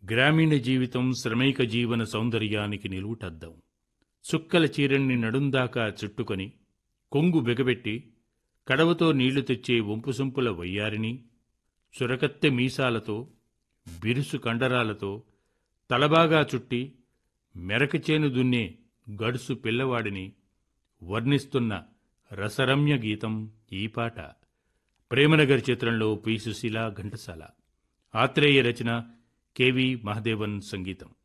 గ్రామీణ జీవితం శ్రమైక జీవన సౌందర్యానికి నిలువుటద్దం చుక్కల చీరన్ని నడుందాకా చుట్టుకొని కొంగు బిగబెట్టి కడవతో నీళ్లు తెచ్చే వంపుసొంపుల వయ్యారిని చురకత్తె మీసాలతో బిరుసు కండరాలతో తలబాగా చుట్టి మెరకచేను దున్నే గడుసు పిల్లవాడిని వర్ణిస్తున్న రసరమ్య గీతం ఈ పాట ప్రేమనగర్ చిత్రంలో పి సుశీల ఘంటసాల ఆత్రేయ రచన కెవి మహదేవన్ సంగీతం